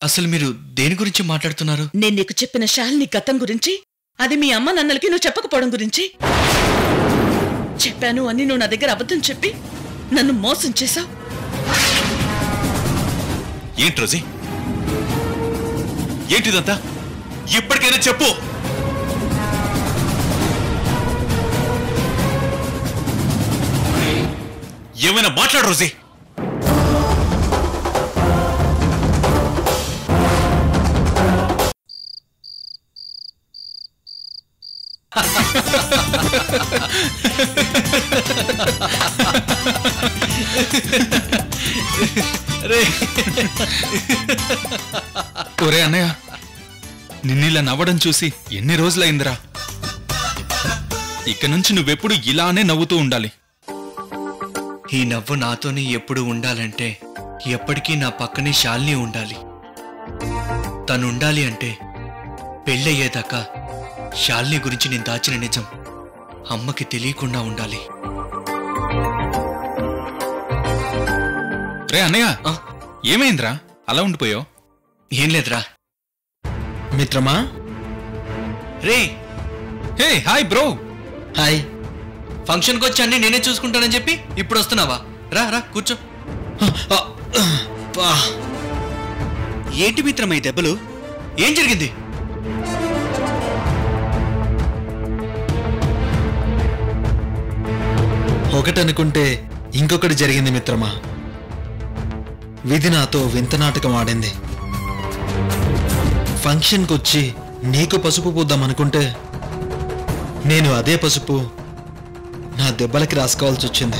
అసలు మీరు దేని గురించి మాట్లాడుతున్నారు నేను నీకు చెప్పిన శాలిని గతం గురించి అది మీ అమ్మ నన్నలకి నువ్వు చెప్పకపోవడం గురించి చెప్పాను అని నువ్వు నా దగ్గర అబద్ధం చెప్పి నన్ను మోసం చేశావు ఏంటి రోజీ ఏంటిదంతా ఇప్పటికైనా చెప్పు ఏమైనా మాట్లాడు రోజీ ఒరే అన్నయ్య నిన్నిలా నవ్వడం చూసి ఎన్ని రోజులైందిరా ఇక నుంచి నువ్వెప్పుడు ఇలానే నవ్వుతూ ఉండాలి ఈ నవ్వు నాతోనే ఎప్పుడు ఉండాలంటే ఎప్పటికీ నా పక్కనే శాలిని ఉండాలి తను ఉండాలి అంటే పెళ్ళయ్యేదాకా శాలిని గురించి నేను దాచిన నిజం అమ్మకి తెలియకుండా ఉండాలి రే అన్నయ్య ఆ, ఏమైందిరా అలా ఉండిపోయావు ఏం లేదురా మిత్రమా రే హే హాయ్ బ్రో హాయ్ ఫంక్షన్కి వచ్చి అన్ని నేనే చూసుకుంటానని చెప్పి ఇప్పుడు వస్తున్నావా రా రా కూర్చో పా ఏంటి మిత్రమా ఈ దెబ్బలు ఏం జరిగింది ఒకటనుకుంటే ఇంకొకటి జరిగింది మిత్రమా విధి నాతో వింత నాటకం ఆడింది ఫంక్షన్కి వచ్చి నీకు పసుపు పూద్దాం అనుకుంటే నేను అదే పసుపు నా దెబ్బలకి రాసుకోవాల్సి వచ్చింది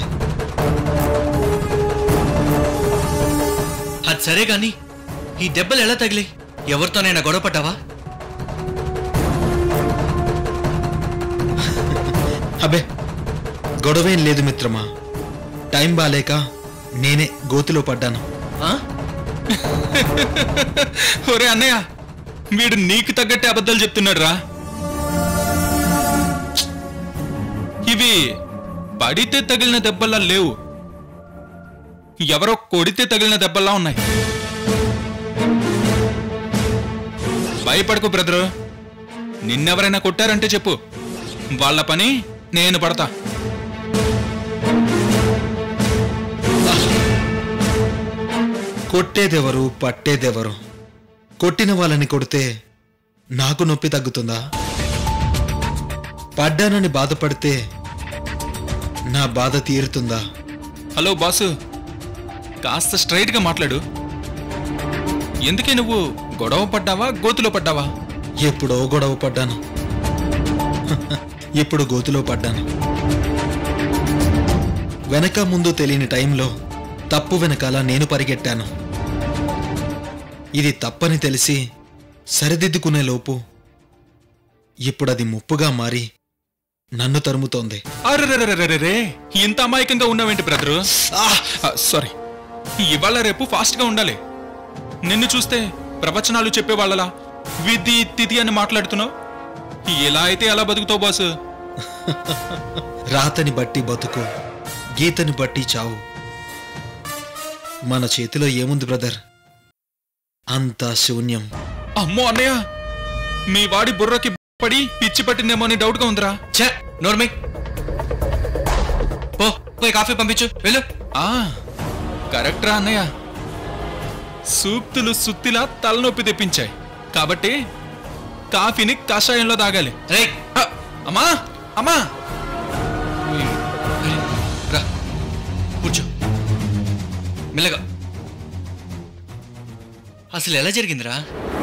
అది సరే గాని ఈ దెబ్బలు ఎలా తగిలాయి ఎవరితోనైనా గొడవ పడ్డావా అబే గొడవేం లేదు మిత్రమా టైం బాలేక నేనే గోతిలో పడ్డాను ఆ? ఒరే అన్నయ్య వీడు నీకు తగ్గట్టే అబద్ధాలు చెప్తున్నాడు రా ఇవి పడితే తగిలిన దెబ్బల్లా లేవు ఎవరో కొడితే తగిలిన దెబ్బల్లా ఉన్నాయి భయపడకు బ్రదరు నిన్నెవరైనా కొట్టారంటే చెప్పు వాళ్ళ పని నేను పడతా కొట్టేదెవరు పట్టేదెవరు కొట్టిన వాళ్ళని కొడితే నాకు నొప్పి తగ్గుతుందా పడ్డానని బాధపడితే నా బాధ తీరుతుందా హలో బాసు కాస్త స్ట్రైట్గా మాట్లాడు ఎందుకే నువ్వు గొడవ పడ్డావా గోతులో పడ్డావా ఎప్పుడో గొడవ పడ్డాను ఇప్పుడు గోతిలో పడ్డాను వెనక ముందు తెలియని టైంలో తప్పు వెనకాల నేను పరిగెట్టాను ఇది తప్పని తెలిసి సరిదిద్దుకునే లోపు ఇప్పుడు అది ముప్పుగా మారి నన్ను తరుముతోంది అరెరెరెరెరెరే ఇంత అమాయకంగా ఉన్నావేంటి బ్రదరు సారీ ఇవాళ రేపు ఫాస్ట్ గా ఉండాలి నిన్ను చూస్తే ప్రవచనాలు చెప్పేవాళ్ళలా విధి తిథి అని మాట్లాడుతున్నావు ఎలా అయితే అలా బతుకుతావు బాసు రాతని బట్టి బతుకు గీతని బట్టి చావు మన చేతిలో ఏముంది బ్రదర్ అంతా శూన్యం అమ్మో అన్నయ్య మీ వాడి బుర్రకి పడి పిచ్చి పట్టిందేమో అని డౌట్ గా ఉందిరా ఛే నోర్మి పో పోయి కాఫీ పంపించు వెళ్ళు ఆ కరెక్ట్ రా అన్నయ్య సూక్తులు సుత్తిలా తలనొప్పి తెప్పించాయి కాబట్టి కాఫీని కషాయంలో తాగాలి రేయ్ ఆ, అమ్మా అమ్మా రా కూర్చో మెల్లగా అసలు ఎలా జరిగిందిరా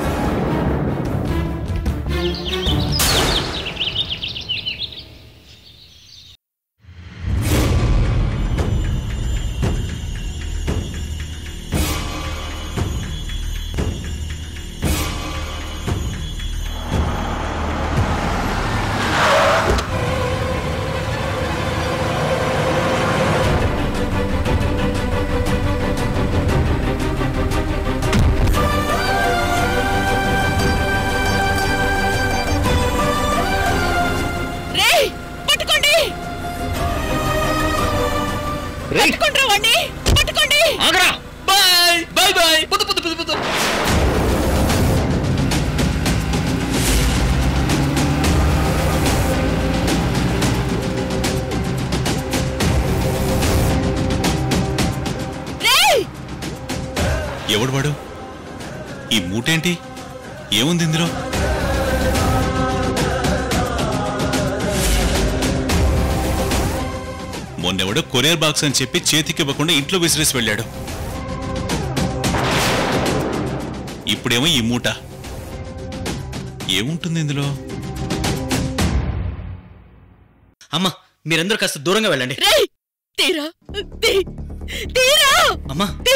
రేయ్ పట్టుకోండి పట్టుకోండి వాణ్ణి పట్టుకోండి బాయ్ బాయ్ బాయ్ పొద్దు పొద్దు పొద్దు పొద్దు ఎవడు వాడు ఈ మూటేంటి ఏముంది ఇందులో మొన్నెవడో కొరియర్ బాక్స్ అని చెప్పి చేతికి ఇవ్వకుండా ఇంట్లో విసిరేసి వెళ్ళాడు ఇప్పుడేమో ఈ మూట ఏముంటుంది ఇందులో అమ్మా మీరందరూ కాస్త దూరంగా వెళ్ళండి రేయ్ తీరా తీ తీరా అమ్మా తీ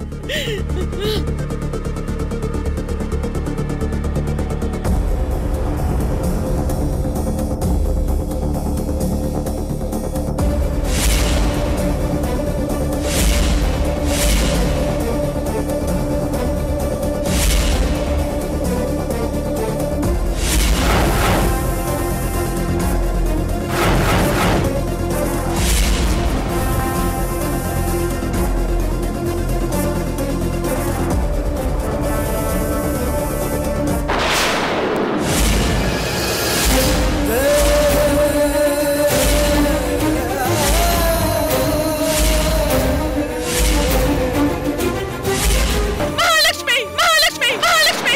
మహాలక్ష్మి మహాలక్ష్మి మహాలక్ష్మి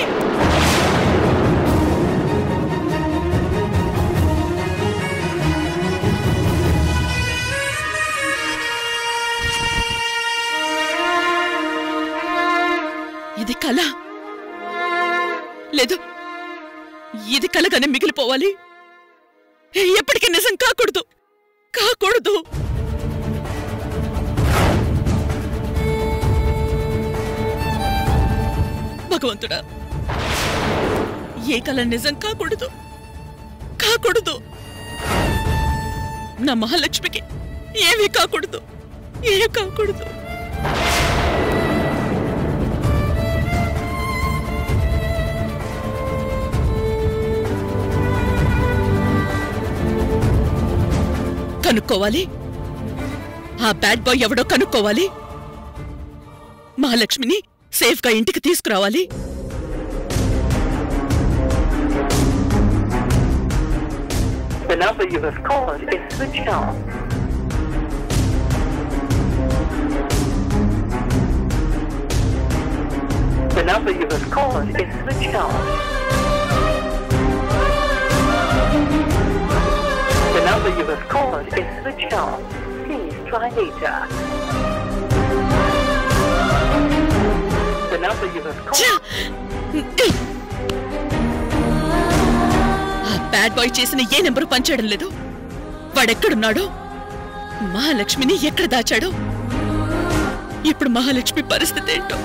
ఇది కళ లేదు ఇది కలగానే మిగిలిపోవాలి ఎప్పటికీ నిజం కాకూడదు కాకూడదు భగవంతుడా ఏ కళ నిజం కాకూడదు కాకూడదు నా మహాలక్ష్మికి ఏమీ కాకూడదు ఏ కాకూడదు కనుక్కోవాలి ఆ బ్యాడ్ బాయ్ ఎవడో కనుక్కోవాలి మహాలక్ష్మిని సేఫ్ గా ఇంటికి తీసుకురావాలి The number you have called is switched off. The number you have called is switched off. The number you have called is switched off. Please try later. The number you have called. ఛ! ఆ bad boy చేసిన ఏ number పనిచేయడం లేదు వాడెక్కడున్నాడు మహాలక్ష్మిని ఎక్కడ దాచాడు ఇప్పుడు మహాలక్ష్మి పరిస్థితి ఏంటో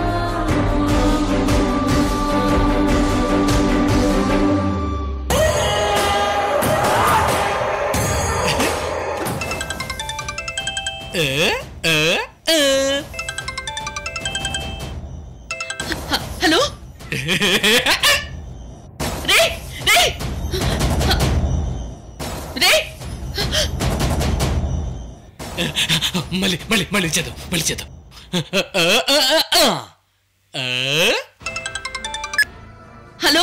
హ- హలో రే రే రే మళ్ళీ మళ్ళీ మళ్ళీ చేద్దాం మళ్ళీ చేద్దాం హలో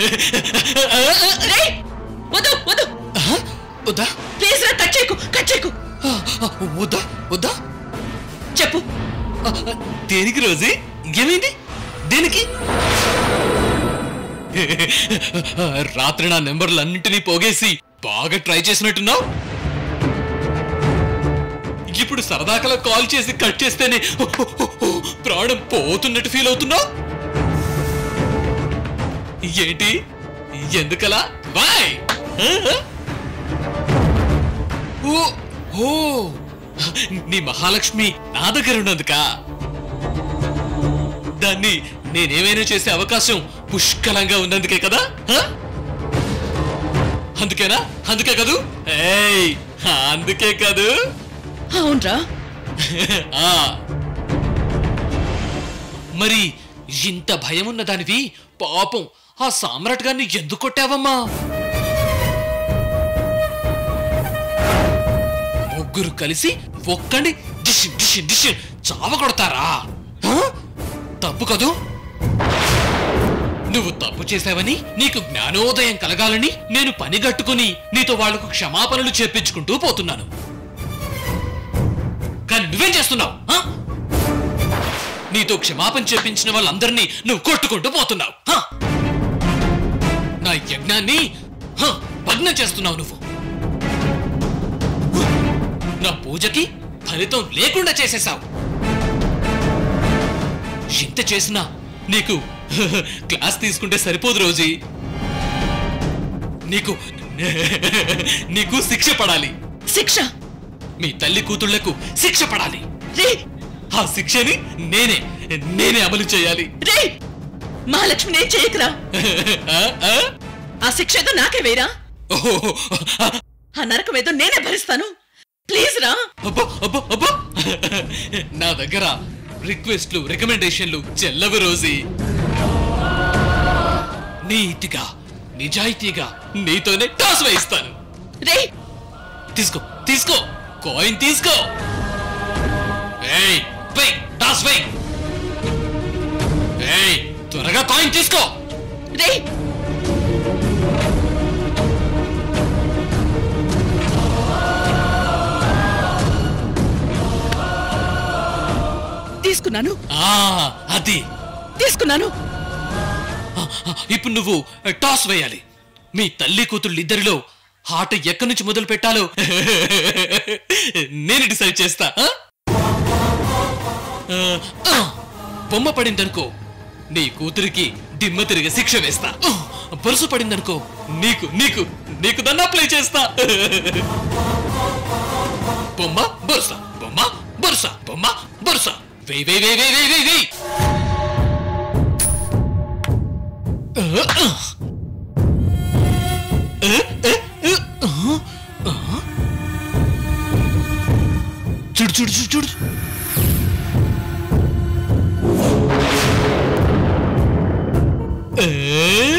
రే వద్దు వద్దు వద్దా ప్లీజ్ రా కట్ చేయకు కట్ చేయకు వద్దా వద్దా చెప్పు దేనికి రోజీ ఏమైంది దేనికి రాత్రి నా నెంబర్లన్నింటినీ పోగేసి బాగా ట్రై చేసినట్టున్నావు ఇప్పుడు సరదాకలా కాల్ చేసి కట్ చేస్తేనే ప్రాణం పోతున్నట్టు ఫీల్ అవుతున్నావు ఏంటి ఎందుకలా బాయ్ ఓ ఓ నీ మహాలక్ష్మి నా దగ్గర ఉన్నందుకా దాన్ని నేనేమైనా చేసే అవకాశం పుష్కలంగా ఉన్నందుకే కదా హ? అందుకేనా అందుకే కదూ ఏయ్ అందుకే కదూ అవునరా ఆ. మరి ఇంత భయం ఉన్న దానివి పాపం ఆ సామ్రాట్ గారిని ఎందుకు కొట్టావమ్మా ముగ్గురు కలిసి ఒక్కడి డిష్ డిష్ డిష్ చావ కొడతారా హ? తప్పు కదూ నువ్వు తప్పు చేశావని నీకు జ్ఞానోదయం కలగాలని నేను పనిగట్టుకుని నీతో వాళ్లకు క్షమాపణలు చేపించుకుంటూ పోతున్నాను కానీ నువ్వేం చేస్తున్నావు ఆ? నీతో క్షమాపణ చెప్పించిన వాళ్ళందరినీ నువ్వు కొట్టుకుంటూ పోతున్నావు హ! నా యజ్ఞాన్ని హ, భగ్నం చేస్తున్నావు నువ్వు నా పూజకి ఫలితం లేకుండా చేసేశావు ఇంత చేసినా నీకు క్లాస్ తీసుకుంటే సరిపోదు రోజీ నీకు నీకు శిక్ష పడాలి శిక్ష మీ తల్లి కూతుళ్లకు శిక్ష పడాలి రే ఆ శిక్షని నేనే నేనే అమలు చేయాలి రే మహాలక్ష్మిని ఏం చేయకురా ఆ, ఆ? ఆ శిక్ష ఏదో నాకే వేరా ఓహో, ఆ నరకం ఏదో నేనే భరిస్తాను ప్లీజ్ రా అబ్బో, అబ్బో, అబ్బో. నా దగ్గర రిక్వెస్ట్లు రికమెండేషన్లు చెల్లవి రోజీ నీతిగా నిజాయితీగా నీతోనే టాస్ వేయిస్తాను రే తీసుకో తీసుకో కాయిన్ తీసుకో ఏయ్ వెయ్ టాస్ వెయ్ ఏయ్ త్వరగా కాయిన్ తీసుకో రే తీసుకున్నాను ఆ అది తీసుకున్నాను ఆ, ఆ, ఇప్పుడు నువ్వు టాస్ వేయాలి మీ తల్లి కూతుళ్ళు ఇద్దరిలో ఆట ఎక్కడి నుంచి మొదలు పెట్టాలో నేను డిసైడ్ చేస్తా ఆ? ఆ, ఆ, బొమ్మ పడిందనుకో నీ కూతురికి దిమ్మ తిరిగి శిక్ష వేస్తా ఆ, బరుసు పడిందనుకో నీకు నీకు నీకు దన్నా ప్లే చేస్తా బొమ్మ బొరుస బొమ్మ బొరుస బొమ్మ బొరుస వెయ్ వెయ్ వెయ్ వెయ్ వెయ్ వెయ్ వెయ్ చూడు చూడు చూడు చూడు ఏ?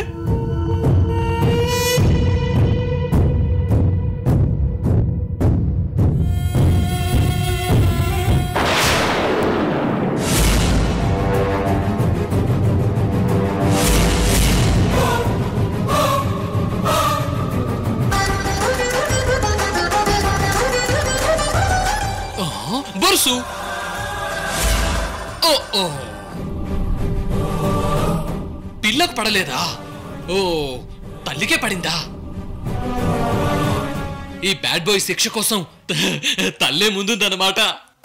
ఆ, బొరుసు ఓ ఓ పిల్లకు పడలేదా ఓ తల్లికే పడిందా ఈ బ్యాడ్ బాయ్ శిక్ష కోసం తల్లే ముందుందన్నమాట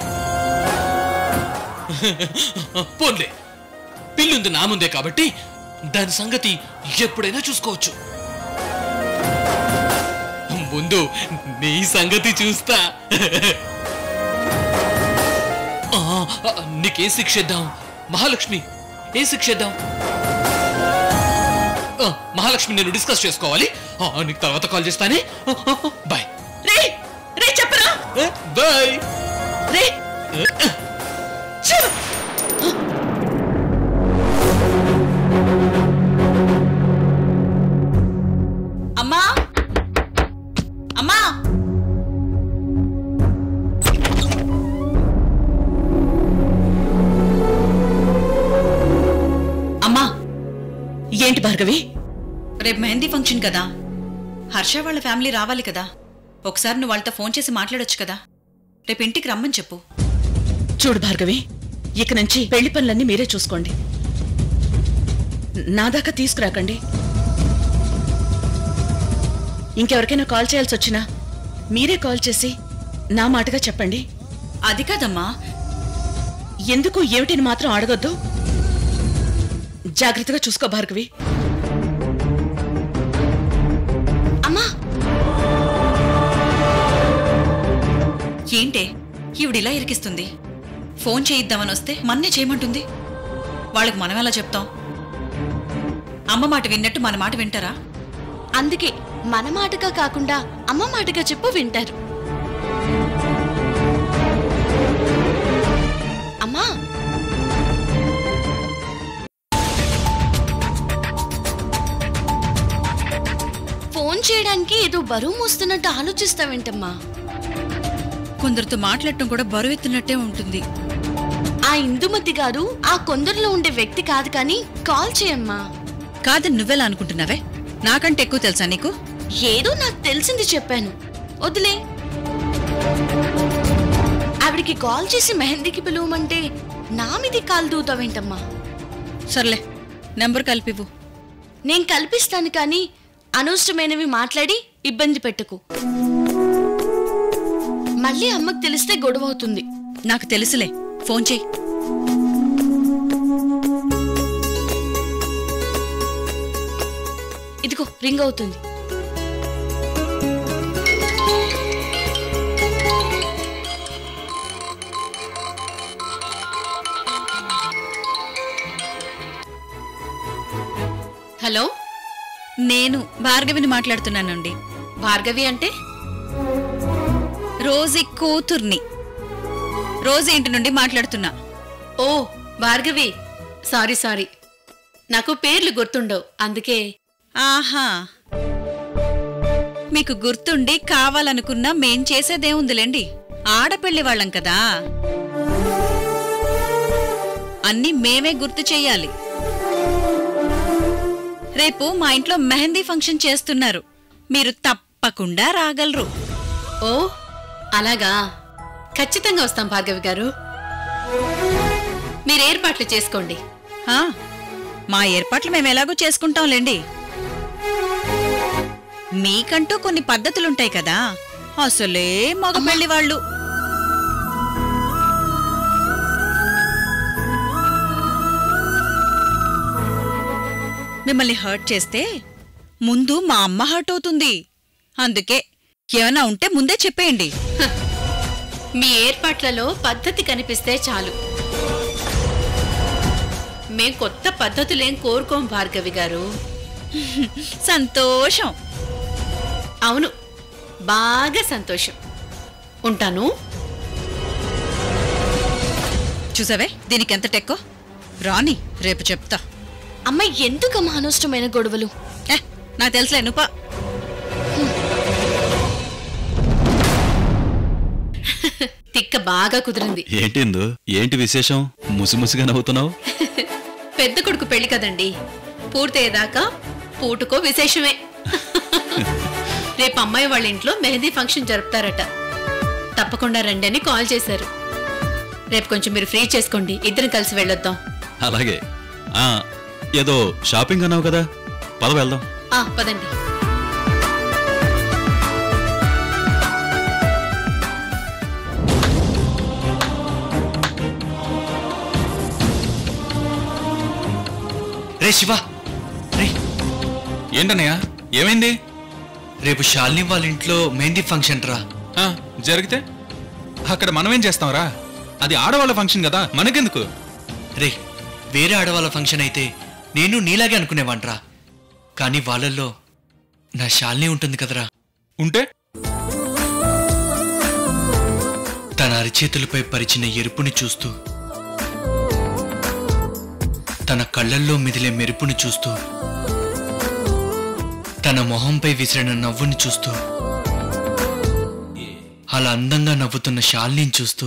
పోన్లే పిల్లుంది నా ముందే కాబట్టి దాని సంగతి ఎప్పుడైనా చూసుకోవచ్చు ముందు నీ సంగతి చూస్తా ఆ, ఆ, నీకేం శిక్ష ఇద్దాం మహాలక్ష్మి ఏం శిక్ష ఇద్దాం ఆ, మహాలక్ష్మి నేను డిస్కస్ చేసుకోవాలి ఆ, నీకు తర్వాత కాల్ చేస్తానే బాయ్ రే రే చెప్పరా బాయ్ రే చెప్పు. అమ్మా అమ్మా అమ్మా ఏంటి భార్గవి రేపు మెహందీ ఫంక్షన్ కదా హర్ష వాళ్ళ ఫ్యామిలీ రావాలి కదా ఒకసారి నువ్వు వాళ్ళతో ఫోన్ చేసి మాట్లాడొచ్చు కదా రేపు ఇంటికి రమ్మని చెప్పు చూడు భార్గవి ఇక నుంచి పెళ్లి పనులన్నీ మీరే చూసుకోండి నా దాకా తీసుకురాకండి ఇంకెవరికైనా కాల్ చేయాల్సి వచ్చినా మీరే కాల్ చేసి నా మాటగా చెప్పండి అది కాదమ్మా ఎందుకు ఏమిటిని మాత్రం అడగొద్దు జాగ్రత్తగా చూసుకో భార్గవి అమ్మా ఏంటే ఈవిడిలా ఇరికిస్తుంది ఫోన్ చేయిద్దామని వస్తే మన్నే చేయమంటుంది వాళ్ళకి మనం ఎలా చెప్తాం అమ్మ మాట విన్నట్టు మన మాట వింటారా అందుకే మన మాటగా కాకుండా అమ్మ మాటగా చెప్పు వింటారు అమ్మా ఫోన్ చేయడానికి ఏదో బరువు మోస్తున్నట్టు ఆలోచిస్తావేంటమ్మా కొందరితో మాట్లాడటం కూడా బరువెత్తున్నట్టే ఉంటుంది ఆ ఇందుమతి గారు ఆ కొందరిలో ఉండే వ్యక్తి కాదు కానీ కాల్ చేయమ్మా కాదని నువ్వెలా అనుకుంటున్నావే నాకంటే ఎక్కువ తెలుసా నీకు ఏదో నాకు తెలిసింది చెప్పాను వదిలే ఆవిడికి కాల్ చేసి మెహందీకి పిలవమంటే నా మీది కాలు దూతావేంటమ్మా సర్లే నెంబర్ కలిపివు నేను కల్పిస్తాను కానీ అనవసరమైనవి మాట్లాడి ఇబ్బంది పెట్టకు మళ్ళీ అమ్మకు తెలిస్తే గొడవ అవుతుంది నాకు తెలుసులే ఫోన్ చెయ్యి ఇదిగో రింగ్ అవుతుంది హలో నేను భార్గవిని మాట్లాడుతున్నానండి భార్గవి అంటే రోజీ కూతుర్ని రోజీ ఇంటి నుండి మాట్లాడుతున్నా ఓ భార్గవి సారీ సారీ నాకు పేర్లు గుర్తుండవు అందుకే ఆహా మీకు గుర్తుండి కావాలనుకున్నా మేం చేసేదేముందిలేండి ఆడపెళ్లి వాళ్ళం కదా అన్నీ మేమే గుర్తు చెయ్యాలి రేపు మా ఇంట్లో మెహందీ ఫంక్షన్ చేస్తున్నారు మీరు తప్పకుండా రాగలరు ఓ అలాగా ఖచ్చితంగా వస్తాం భార్గవి గారు మీరు ఏర్పాట్లు చేసుకోండి ఆ, మా ఏర్పాట్లు మేము ఎలాగో చేసుకుంటాంలేండి మీకంటూ కొన్ని పద్ధతులుంటాయి కదా అసలే మగ పెళ్లి వాళ్ళు మిమ్మల్ని హర్ట్ చేస్తే ముందు మా అమ్మ హర్ట్ అవుతుంది అందుకే ఏమైనా ఉంటే ముందే చెప్పేయండి మీ ఏర్పాట్లలో పద్ధతి కనిపిస్తే చాలు మేం కొత్త పద్ధతులేం కోరుకోం భార్గవి గారు సంతోషం అవును బాగా సంతోషం ఉంటాను చూసావే దీనికి ఎంత టెక్కో రాని రేపు చెప్తా అమ్మ ఎందుకమ్మా అనవసరమైన గొడవలు ఏ నాకు తెలుసులే నువ్వు తిక్క బాగా కుదిరింది ఏంటిందు ఏంటి విశేషం ముసిముసిగా నవ్వుతున్నావు పెద్ద కొడుకు పెళ్లి కదండి పూర్తయ్యేదాకా పూటకో విశేషమే రేపు అమ్మాయి వాళ్ళ ఇంట్లో మెహందీ ఫంక్షన్ జరుపుతారట తప్పకుండా రండి అని కాల్ చేశారు రేపు కొంచెం మీరు ఫ్రీ చేసుకోండి ఇద్దరం కలిసి వెళ్ళొద్దాం అలాగే ఆ ఏదో షాపింగ్ అన్నావు కదా పద వెళ్దాం ఆ పదండి రే శివ రే ఏంటన్నయ్య ఏమైంది రేపు శాలిని వాళ్ళ ఇంట్లో మెహందీ ఫంక్షన్ రా ఆ, జరిగితే అక్కడ మనమేం చేస్తాంరా అది ఆడవాళ్ళ ఫంక్షన్ కదా మనకెందుకు రే వేరే ఆడవాళ్ళ ఫంక్షన్ అయితే నేను నీలాగే అనుకునేవాన్రా కానీ వాళ్ళల్లో నా శాలిని ఉంటుంది కదరా ఉంటే తన అరిచేతులపై పరిచిన ఎరుపుని చూస్తూ తన కళ్ళల్లో మిదిలే మెరుపుని చూస్తూ తన మొహంపై విసిరిన నవ్వుని చూస్తూ అలా అందంగా నవ్వుతున్న శాలిని చూస్తూ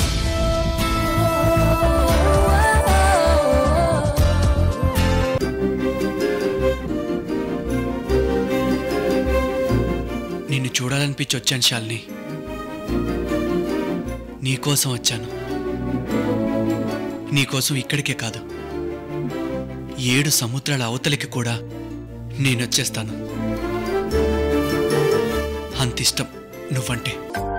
నిన్ను చూడాలనిపించి వచ్చాను శాలిని నీకోసం వచ్చాను నీకోసం ఇక్కడికే కాదు ఏడు సముద్రాల అవతలికి కూడా నేనొచ్చేస్తాను అంతిష్టం నువ్వంటే